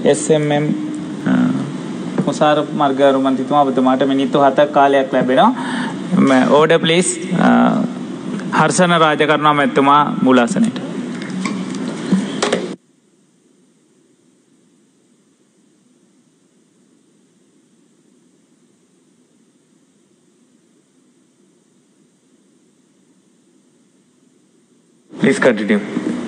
SMM මුසාර මර්ගරු මන්තිතුමා ඔබතුමාට මිනිත්තු හතක් කාලයක් ලැබෙනවා ඕඩ ප්ලිස් හර්ෂණ රාජකරණා මැත්තුමා මුලාසනයට ப்ளீஸ் கண்டினியூ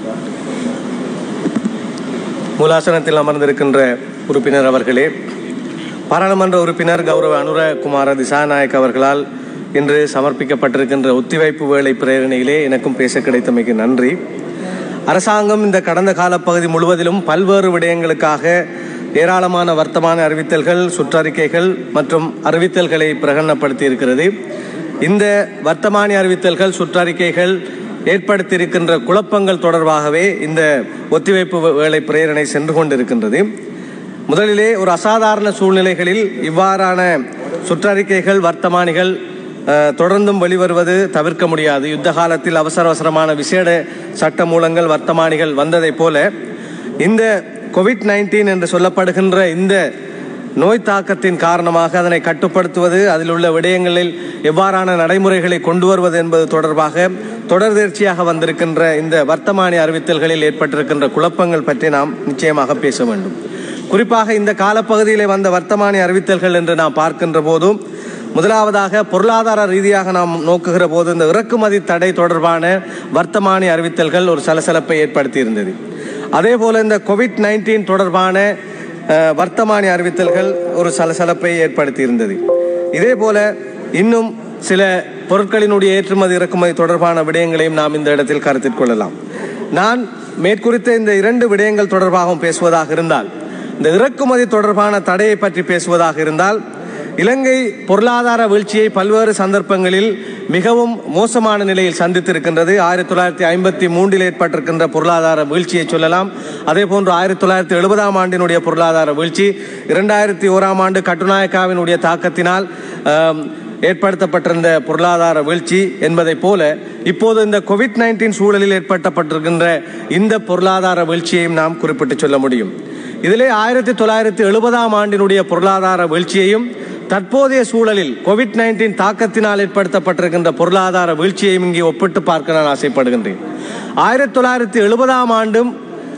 மூலாசனத்தில் அமர்ந்திருக்கின்ற உறுப்பினர் அவர்களே பாராளுமன்ற உறுப்பினர் கௌரவ அனுரகுமார திசாநாயக் அவர்களால் இன்று சமர்ப்பிக்கப்பட்டிருக்கின்ற ஒத்திவைப்பு வேலை பிரேரணையிலே எனக்கும் பேச கிடைத்தமைக்கு நன்றி அரசாங்கம் இந்த கடந்த காலப்பகுதி முழுவதிலும் பல்வேறு விடயங்களுக்காக ஏராளமான வர்த்தமான அறிவித்தல்கள் சுற்றறிக்கைகள் மற்றும் அறிவித்தல்களை பிரகடனப்படுத்தி இருக்கிறது இந்த வர்த்தமானி அறிவித்தல்கள் சுற்றறிக்கைகள் ஏற்படுத்தியிருக்கின்ற குழப்பங்கள் தொடர்பாகவே இந்த ஒத்திவைப்பு வேலை பிரேரணை சென்று கொண்டிருக்கின்றது முதலிலே ஒரு அசாதாரண சூழ்நிலைகளில் இவ்வாறான சுற்றறிக்கைகள் வர்த்தமானிகள் அஹ், தொடர்ந்தும் வெளிவருவது தவிர்க்க முடியாது யுத்த காலத்தில் அவசர அவசரமான விசேட சட்ட மூலங்கள் வர்த்தமானிகள் வந்ததைப் போல இந்த கோவிட் நைன்டீன் என்று சொல்லப்படுகின்ற இந்த நோய் தாக்கத்தின் காரணமாக அதனை கட்டுப்படுத்துவது அதில் உள்ள விடயங்களில் எவ்வாறான நடைமுறைகளை கொண்டு வருவது என்பது தொடர்பாக தொடர்தேர்ச்சியாக வந்திருக்கின்ற இந்த வர்த்தமானி அறிவித்தல்களில் ஏற்பட்டிருக்கின்ற குழப்பங்கள் பற்றி நாம் நிச்சயமாக பேச வேண்டும் குறிப்பாக இந்த காலப்பகுதியிலே வந்த வர்த்தமானி அறிவித்தல்கள் என்று நாம் பார்க்கின்ற போதும் முதலாவதாக பொருளாதார ரீதியாக நாம் நோக்குகிற போது இந்த இறக்குமதி தடை தொடர்பான வர்த்தமானி அறிவித்தல்கள் ஒரு சலசலப்பை ஏற்படுத்தியிருந்தது அதே போல இந்த கோவிட் நைன்டீன் தொடர்பான அஹ், வர்த்தமானி அறிவித்தல்கள் ஒரு சலசலப்பை ஏற்படுத்தியிருந்தது இதே போல இன்னும் சில பொருட்களினுடைய ஏற்றுமதி இறக்குமதி தொடர்பான விடயங்களையும் நாம் இந்த இடத்தில் கருத்தில் கொள்ளலாம் நான் மேற்குறித்த இந்த இரண்டு விடயங்கள் தொடர்பாகவும் பேசுவதாக இருந்தால் இந்த இறக்குமதி தொடர்பான தடையை பற்றி பேசுவதாக இருந்தால் இலங்கை பொருளாதார வீழ்ச்சியை பல்வேறு சந்தர்ப்பங்களில் மிகவும் மோசமான நிலையில் சந்தித்திருக்கின்றது ஆயிரத்தி தொள்ளாயிரத்தி ஐம்பத்தி மூன்றில் ஏற்பட்டிருக்கின்ற பொருளாதார வீழ்ச்சியை சொல்லலாம் அதே போன்று ஆயிரத்தி தொள்ளாயிரத்தி எழுபதாம் ஆண்டினுடைய பொருளாதார வீழ்ச்சி இரண்டாயிரத்தி ஓராம் ஆண்டு கட்டுநாயக்காவினுடைய தாக்கத்தினால் ஆம், ஏற்படுத்தப்பட்டிருந்த பொருளாதார வீழ்ச்சி என்பதைப் போல இப்போது இந்த கோவிட் நைன்டீன் சூழலில் ஏற்பட்டப்பட்டிருக்கின்ற இந்த பொருளாதார வீழ்ச்சியையும் நாம் குறிப்பிட்டு சொல்ல முடியும் இதிலே ஆயிரத்தி தொள்ளாயிரத்தி எழுபதாம் ஆண்டினுடைய பொருளாதார வீழ்ச்சியையும் தற்போதைய சூழலில் கோவிட் நைன்டீன் தாக்கத்தினால் ஏற்படுத்தப்பட்டிருக்கின்ற பொருளாதார வீழ்ச்சியையும் இங்கே ஒப்பிட்டு பார்க்க நான் ஆசைப்படுகின்றேன் ஆயிரத்தி தொள்ளாயிரத்தி எழுபதாம் ஆண்டும்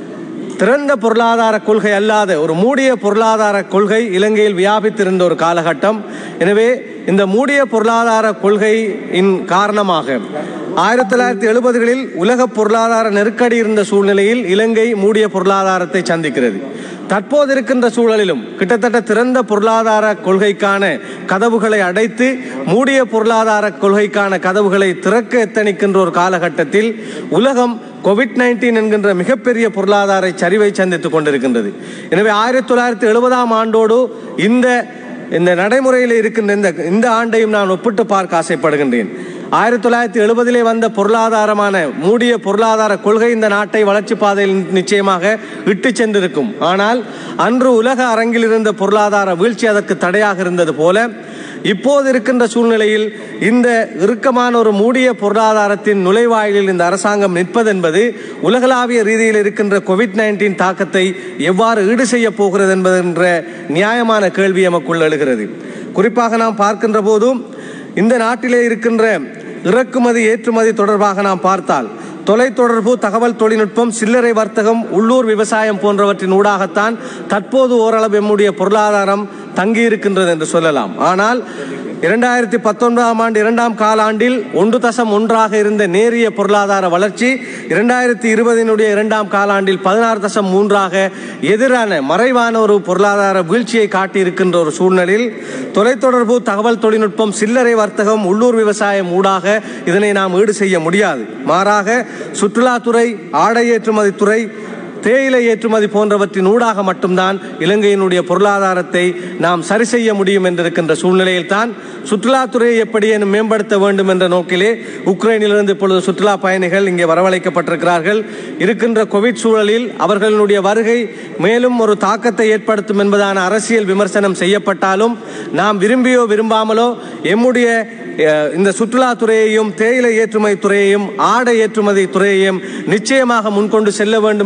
திறந்த பொருளாதார கொள்கை அல்லாத ஒரு மூடிய பொருளாதார கொள்கை இலங்கையில் வியாபித்திருந்த ஒரு காலகட்டம் எனவே இந்த மூடிய பொருளாதார கொள்கையின் காரணமாக ஆயிரத்தி தொள்ளாயிரத்தி எழுபதுகளில் உலக பொருளாதார நெருக்கடி இருந்த சூழ்நிலையில் இலங்கை மூடிய பொருளாதாரத்தை சந்திக்கிறது தற்போது இருக்கின்ற சூழலிலும் கிட்டத்தட்ட திறந்த பொருளாதார கொள்கைக்கான கதவுகளை அடைத்து மூடிய பொருளாதார கொள்கைக்கான கதவுகளை திறக்க எத்தனிக்கின்ற ஒரு காலகட்டத்தில் உலகம் கோவிட் நைன்டீன் என்கின்ற மிகப்பெரிய பொருளாதார சரிவை சந்தித்துக் கொண்டிருக்கின்றது எனவே ஆயிரத்தி தொள்ளாயிரத்தி எழுபதாம் ஆண்டோடு இந்த இந்த நடைமுறையில் இருக்கின்ற இந்த இந்த ஆண்டையும் நான் ஒப்பிட்டு பார்க்க ஆசைப்படுகின்றேன் ஆயிரத்தி தொள்ளாயிரத்தி எழுபதிலே வந்த பொருளாதாரமான மூடிய பொருளாதார கொள்கை இந்த நாட்டை வளர்ச்சி பாதையில் நிச்சயமாக இட்டு சென்றிருக்கும் ஆனால் அன்று உலக அரங்கில் இருந்த பொருளாதார வீழ்ச்சி அதற்கு தடையாக இருந்தது போல இப்போது இருக்கின்ற சூழ்நிலையில் இந்த இறுக்கமான ஒரு மூடிய பொருளாதாரத்தின் நுழைவாயிலில் இந்த அரசாங்கம் நிற்பதென்பது உலகளாவிய ரீதியில் இருக்கின்ற கோவிட் நைன்டீன் தாக்கத்தை எவ்வாறு ஈடு செய்ய போகிறது என்பது என்ற நியாயமான கேள்வி எமக்குள் எழுகிறது குறிப்பாக நாம் பார்க்கின்ற போதும் இந்த நாட்டிலே இருக்கின்ற இறக்குமதி ஏற்றுமதி தொடர்பாக நாம் பார்த்தால் தொலைத்தொடர்பு தகவல் தொழில்நுட்பம் சில்லறை வர்த்தகம் உள்ளூர் விவசாயம் போன்றவற்றின் ஊடாகத்தான் தற்போது ஓரளவு எம்முடைய பொருளாதாரம் தங்கியிருக்கின்றது என்று சொல்லலாம் ஆனால் இரண்டாயிரத்தி பத்தொன்பதாம் ஆண்டு இரண்டாம் காலாண்டில் ஒன்று தசம் ஒன்றாக இருந்த நேரிய பொருளாதார வளர்ச்சி இரண்டாயிரத்தி இருபதினுடைய இரண்டாம் காலாண்டில் பதினாறு தசம் மூன்றாக எதிரான மறைவான ஒரு பொருளாதார வீழ்ச்சியை காட்டியிருக்கின்ற ஒரு சூழ்நிலையில் தொலைத்தொடர்பு தகவல் தொழில்நுட்பம் சில்லறை வர்த்தகம் உள்ளூர் விவசாயம் ஊடாக இதனை நாம் ஈடு செய்ய முடியாது மாறாக சுற்றுலாத்துறை ஆடை ஏற்றுமதித்துறை தேயிலை ஏற்றுமதி போன்றவற்றின் ஊடாக மட்டும்தான் இலங்கையினுடைய பொருளாதாரத்தை நாம் சரி செய்ய முடியும் என்றிருக்கின்ற சூழ்நிலையில் தான் சுற்றுலாத்துறையை எப்படியேனும் மேம்படுத்த வேண்டும் என்ற நோக்கிலே உக்ரைனிலிருந்து இப்பொழுது சுற்றுலா பயணிகள் இங்கே வரவழைக்கப்பட்டிருக்கிறார்கள் இருக்கின்ற கோவிட் சூழலில் அவர்களுடைய வருகை மேலும் ஒரு தாக்கத்தை ஏற்படுத்தும் என்பதான அரசியல் விமர்சனம் செய்யப்பட்டாலும் நாம் விரும்பியோ விரும்பாமலோ எம்முடைய அஹ், இந்த சுற்றுலாத்துறையையும் தேயிலை ஏற்றுமதி துறையையும் ஆடை ஏற்றுமதி துறையையும் நிச்சயமாக முன்கொண்டு செல்ல வேண்டும் என்கின்ற ஒரு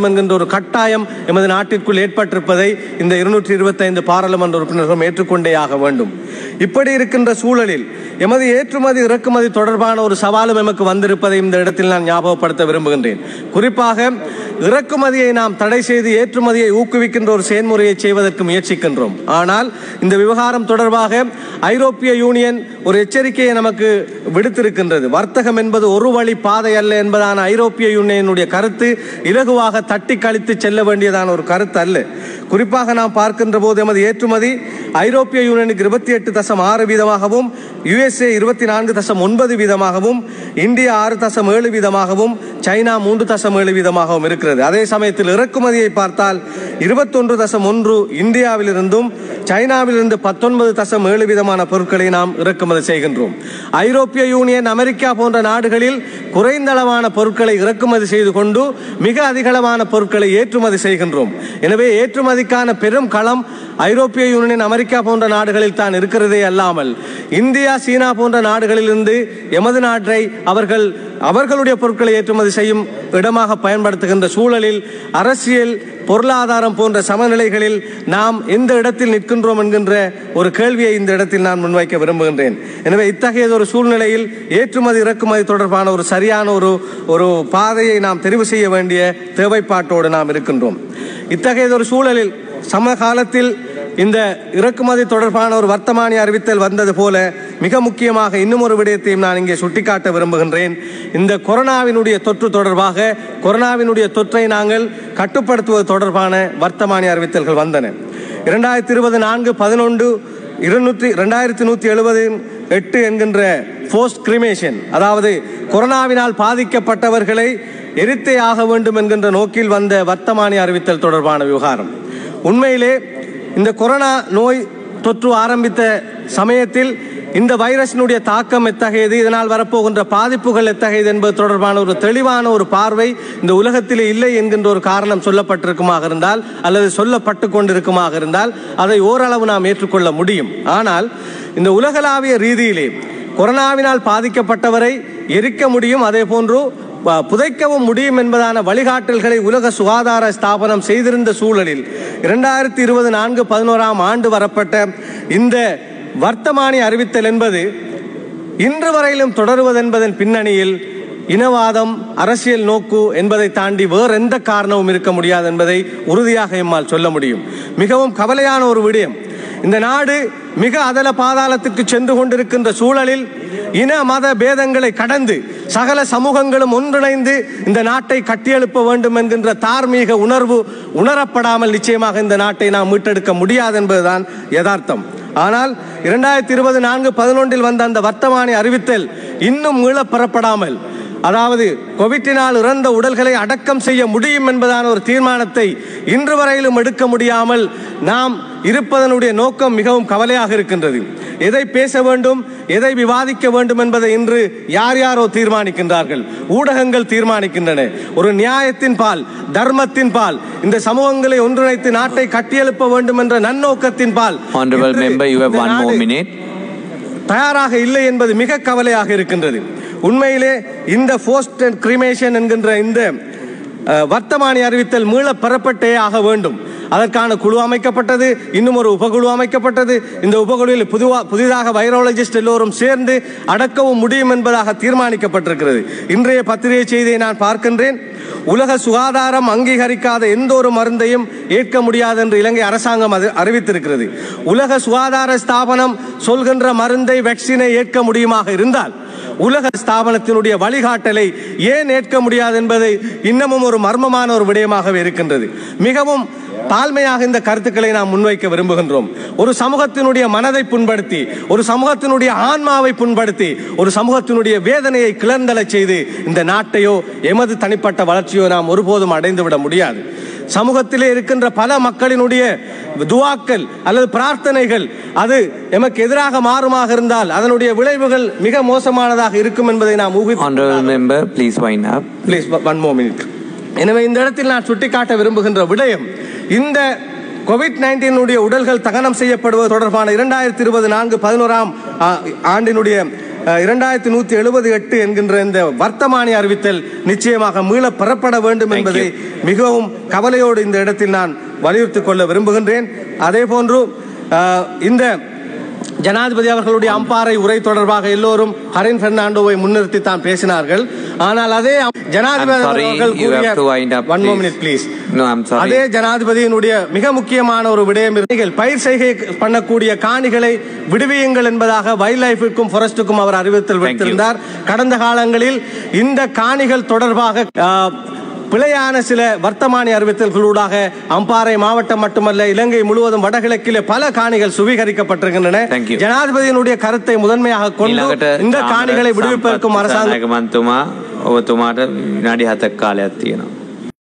ஒரு கட்டாயம் எமது நாட்டிற்குள் ஏற்பட்டிருப்பதை இந்த இருநூற்றி இருபத்தைந்து பாராளுமன்ற உறுப்பினர்களும் ஏற்றுக்கொண்டே ஆக வேண்டும் இப்படி இருக்கின்ற சூழலில் எமது ஏற்றுமதி இறக்குமதி தொடர்பான ஒரு சவாலும் எமக்கு வந்திருப்பதை இந்த இடத்தில் நான் ஞாபகப்படுத்த விரும்புகின்றேன் குறிப்பாக இறக்குமதியை நாம் தடை செய்து ஏற்றுமதியை ஊக்குவிக்கின்ற ஒரு செயல்முறையை செய்வதற்கு முயற்சிக்கின்றோம் ஆனால் இந்த விவகாரம் தொடர்பாக ஐரோப்பிய யூனியன் ஒரு எச்சரிக்கையை நமக்கு விடுத்திருக்கின்றது வர்த்தகம் என்பது ஒரு வழி பாதை அல்ல என்பதான ஐரோப்பிய யூனியனுடைய கருத்து இலகுவாக தட்டி கழித்து செல்ல வேண்டியதான ஒரு கருத்து அல்ல குறிப்பாக நாம் பார்க்கின்ற போது எமது ஏற்றுமதி ஐரோப்பிய யூனியனுக்கு இருபத்தி எட்டு தசம் ஆறு வீதமாகவும் யுஎஸ்ஏ இருபத்தி நான்கு தசம் ஒன்பது வீதமாகவும் இந்தியா ஆறு தசம் ஏழு வீதமாகவும் சைனா மூன்று தசம் ஏழு வீதமாகவும் இருக்கிறது அதே சமயத்தில் இறக்குமதியை பார்த்தால் இருபத்தொன்று தசம் ஒன்று இந்தியாவிலிருந்தும் சைனாவிலிருந்து பத்தொன்பது தசம் ஏழு விதமான பொருட்களை நாம் இறக்குமதி செய்கின்றோம் ஐரோப்பிய யூனியன் அமெரிக்கா போன்ற நாடுகளில் குறைந்த அளவான பொருட்களை இறக்குமதி செய்து கொண்டு மிக அதிகளவான பொருட்களை ஏற்றுமதி செய்கின்றோம் எனவே ஏற்றுமதிக்கான பெரும் களம் ஐரோப்பிய யூனியன் அமெரிக்கா போன்ற நாடுகளில் தான் இருக்கிறதே அல்லாமல் இந்தியா சீனா போன்ற நாடுகளிலிருந்து எமது நாட்டை அவர்கள் அவர்களுடைய பொருட்களை ஏற்றுமதி செய்யும் இடமாக பயன்படுத்துகின்ற சூழலில் அரசியல் பொருளாதாரம் போன்ற சமநிலைகளில் நாம் எந்த இடத்தில் நிற்கின்றோம் என்கின்ற ஒரு கேள்வியை இந்த இடத்தில் நான் முன்வைக்க விரும்புகின்றேன் எனவே இத்தகைய ஒரு சூழ்நிலையில் ஏற்றுமதி இறக்குமதி தொடர்பான ஒரு சரியான ஒரு ஒரு பாதையை நாம் தெரிவு செய்ய வேண்டிய தேவைப்பாட்டோடு நாம் இருக்கின்றோம் இத்தகைய ஒரு சூழலில் சமகாலத்தில் இந்த இறக்குமதி தொடர்பான ஒரு வர்த்தமானி அறிவித்தல் வந்தது போல மிக முக்கியமாக இன்னும் ஒரு விடயத்தையும் நான் இங்கே சுட்டிக்காட்ட விரும்புகின்றேன் இந்த கொரோனாவினுடைய தொற்று தொடர்பாக கொரோனாவினுடைய தொற்றை நாங்கள் கட்டுப்படுத்துவது தொடர்பான வர்த்தமானி அறிவித்தல்கள் வந்தன இரண்டாயிரத்தி இருபது நான்கு பதினொன்று இருநூற்றி ரெண்டாயிரத்தி நூற்றி எழுபது எட்டு என்கின்ற போஸ்ட் கிரிமேஷன் அதாவது கொரோனாவினால் பாதிக்கப்பட்டவர்களை எரித்தே ஆக வேண்டும் என்கின்ற நோக்கில் வந்த வர்த்தமானி அறிவித்தல் தொடர்பான விவகாரம் உண்மையிலே இந்த கொரோனா நோய் தொற்று ஆரம்பித்த சமயத்தில் இந்த வைரஸினுடைய தாக்கம் எத்தகையது இதனால் வரப்போகின்ற பாதிப்புகள் எத்தகையது என்பது தொடர்பான ஒரு தெளிவான ஒரு பார்வை இந்த உலகத்திலே இல்லை என்கின்ற ஒரு காரணம் சொல்லப்பட்டிருக்குமாக இருந்தால் அல்லது சொல்லப்பட்டு கொண்டிருக்குமாக இருந்தால் அதை ஓரளவு நாம் ஏற்றுக்கொள்ள முடியும் ஆனால் இந்த உலகளாவிய ரீதியிலே கொரோனாவினால் பாதிக்கப்பட்டவரை எரிக்க முடியும் அதே போன்று ப- புதைக்கவும் முடியும் என்பதான வழிகாட்டல்களை உலக சுகாதார ஸ்தாபனம் செய்திருந்த சூழலில் இரண்டாயிரத்தி இருபது நான்கு பதினோராம் ஆண்டு வரப்பட்ட இந்த வர்த்தமானி அறிவித்தல் என்பது இன்று வரையிலும் தொடருவதென்பதன் பின்னணியில் இனவாதம் அரசியல் நோக்கு என்பதை தாண்டி வேறு எந்த காரணமும் இருக்க முடியாது என்பதை உறுதியாக எம்மால் சொல்ல முடியும் மிகவும் கவலையான ஒரு விடயம் இந்த நாடு மிக அதல பாதாளத்திற்கு சென்று கொண்டிருக்கின்ற சூழலில் இன மத பேதங்களை கடந்து சகல சமூகங்களும் ஒன்றிணைந்து இந்த நாட்டை கட்டியெழுப்ப வேண்டும் என்கின்ற தார்மீக உணர்வு உணரப்படாமல் நிச்சயமாக இந்த நாட்டை நாம் மீட்டெடுக்க முடியாது என்பதுதான் யதார்த்தம் ஆனால் இரண்டாயிரத்தி இருபது நான்கு பதினொன்றில் வந்த அந்த வர்த்தமானி அறிவித்தல் இன்னும் மீளப் பெறப்படாமல் அதாவது கோவிட்டினால் இறந்த உடல்களை அடக்கம் செய்ய முடியும் என்பதான ஒரு தீர்மானத்தை இன்று வரையிலும் எடுக்க முடியாமல் நாம் இருப்பதனுடைய நோக்கம் மிகவும் கவலையாக இருக்கின்றது எதை பேச வேண்டும் எதை விவாதிக்க வேண்டும் என்பதை இன்று யார் யாரோ தீர்மானிக்கின்றார்கள் ஊடகங்கள் தீர்மானிக்கின்றன ஒரு நியாயத்தின் பால் தர்மத்தின் பால் இந்த சமூகங்களை ஒன்றிணைத்து நாட்டை கட்டியெழுப்ப வேண்டும் என்ற நன்னோக்கத்தின் பால் Honorable இன்று member, you have இந்த one more நாடு minute. தயாராக இல்லை என்பது மிக கவலையாக இருக்கின்றது உண்மையிலே இந்த போஸ்ட் கிரிமேஷன் என்கின்ற இந்த அஹ், வர்த்தமானி அறிவித்தல் மீள பெறப்பட்டே ஆக வேண்டும் அதற்கான குழு அமைக்கப்பட்டது இன்னும் ஒரு உபகுழு அமைக்கப்பட்டது இந்த உபகுழுவில் புதுவா புதிதாக வைரோலஜிஸ்ட் எல்லோரும் சேர்ந்து அடக்கவும் முடியும் என்பதாக தீர்மானிக்கப்பட்டிருக்கிறது இன்றைய பத்திரிகை செய்தியை நான் பார்க்கின்றேன் உலக சுகாதாரம் அங்கீகரிக்காத எந்த ஒரு மருந்தையும் ஏற்க முடியாது என்று இலங்கை அரசாங்கம் அது அறிவித்திருக்கிறது உலக சுகாதார ஸ்தாபனம் சொல்கின்ற மருந்தை வேக்சினை ஏற்க முடியுமாக இருந்தால் உலக ஸ்தாபனத்தினுடைய வழிகாட்டலை ஏன் ஏற்க முடியாது என்பதை இன்னமும் ஒரு மர்மமான ஒரு விடயமாகவே இருக்கின்றது மிகவும் தாழ்மையாக இந்த கருத்துக்களை நாம் முன்வைக்க விரும்புகின்றோம் ஒரு சமூகத்தினுடைய மனதை புண்படுத்தி ஒரு சமூகத்தினுடைய ஆன்மாவை புண்படுத்தி ஒரு சமூகத்தினுடைய வேதனையை கிளர்ந்தளச் செய்து இந்த நாட்டையோ எமது தனிப்பட்ட வளர்ச்சியோ நாம் ஒருபோதும் அடைந்து விட முடியாது சமூகத்திலே இருக்கின்ற பல மக்களினுடைய துவாக்கள் அல்லது பிரார்த்தனைகள் அது எமக்கு எதிராக மாறுமாக இருந்தால் அதனுடைய விளைவுகள் மிக மோசமானதாக இருக்கும் என்பதை நாம் ஊகித்து Honorable member, please wind up. Please one more minute எனவே இந்த இடத்தில் நான் சுட்டிக்காட்ட விரும்புகின்ற விடயம் இந்த கோவிட் நைன்டீனுடைய உடல்கள் தகனம் செய்யப்படுவது தொடர்பான இரண்டாயிரத்தி இருபது நான்கு பதினோராம் ஆ, ஆண்டினுடைய இரண்டாயிரத்தி நூத்தி எழுபது எட்டு என்கின்ற இந்த வர்த்தமானி அறிவித்தல் நிச்சயமாக மீள பெறப்பட வேண்டும் Thank என்பதை மிகவும் கவலையோடு இந்த இடத்தில் நான் வலியுறுத்திக் கொள்ள விரும்புகின்றேன் அதே போன்று அஹ், இந்த ஜனாதிபதி அவர்களுடைய அம்பாறை உரை தொடர்பாக எல்லோரும் ஹரின் பெர்னாண்டோவை முன்னிறுத்தி தான் பேசினார்கள் ஆனால் அதே ஜனாதிபதி I'm sorry, அவர்கள் you கூறிய have to wind up, one more please. minute, please. No, I'm sorry. அதே ஜனாதிபதியினுடைய மிக முக்கியமான ஒரு விடயம் இருக்கு. பயிர் செய்கை பண்ணக்கூடிய காணிகளை விடுவியுங்கள் என்பதாக வைல்ட் லைஃபுக்கும் ஃபாரஸ்டுக்கும் அவர் அறிவித்தல் Thank you. விடுத்திருந்தார் கடந்த காலங்களில் இந்த காணிகள் தொடர்பாக ஆ, பிழையான சில வர்த்தமானி அறிவித்தல்களூடாக அம்பாறை மாவட்டம் மட்டுமல்ல இலங்கை முழுவதும் வடகிழக்கிலே பல காணிகள் சுவீகரிக்கப்பட்டிருக்கின்றன Thank you. ஜனாதிபதியினுடைய கருத்தை முதன்மையாக கொண்டு ඊළඟට இந்த காணிகளை සාමර விடுவிப்பதற்கும் සම්පත් அரசாங்கம் දිසානායක මන්තුමා ඔබතුමාට විනාඩි හතක් කාලයක් තියෙනවා.